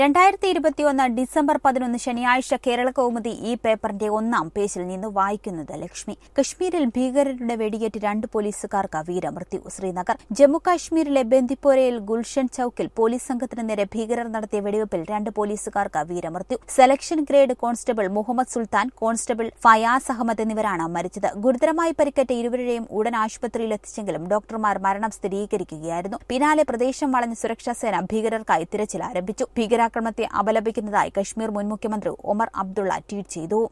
രണ്ടായിരത്തി ഇരുപത്തിയൊന്ന് ഡിസംബർ പതിനൊന്ന് ശനിയാഴ്ച കേരള കൗമുദി ഈ പേപ്പറിന്റെ ഒന്നാം പേജിൽ നിന്ന് വായിക്കുന്നത് ലക്ഷ്മി കശ്മീരിൽ ഭീകരരുടെ വെടിയേറ്റ് രണ്ട് പോലീസുകാർക്ക് വീരമൃത്യു ശ്രീനഗർ ജമ്മുകാശ്മീരിലെ ബന്ദിപ്പോരയിൽ ഗുൽഷൻ ചൌക്കിൽ പോലീസ് സംഘത്തിന് നേരെ ഭീകരർ നടത്തിയ വെടിവയ്പിൽ രണ്ട് പോലീസുകാർക്ക് വീരമൃത്യു selection grade constable Muhammad Sultan constable Fayaz Ahmed എന്നിവരാണ് മരിച്ചത് ഗുരുതരമായി പരിക്കേറ്റ ഇരുവരെയും ഉടൻ ആശുപത്രിയിൽ എത്തിച്ചെങ്കിലും ഡോക്ടർമാർ മരണം സ്ഥിരീകരിക്കുകയായിരുന്നു പിന്നാലെ പ്രദേശം വളഞ്ഞ സുരക്ഷാസേന ഭീകരർക്കായി തിരച്ചിൽ ആരംഭിച്ചു ഭീകരാക്രമണത്തെ അപലപിക്കുന്നതായി കശ്മീർ മുൻ മുഖ്യമന്ത്രി ഒമർ അബ്ദുള്ള ട്വീറ്റ് ചെയ്തു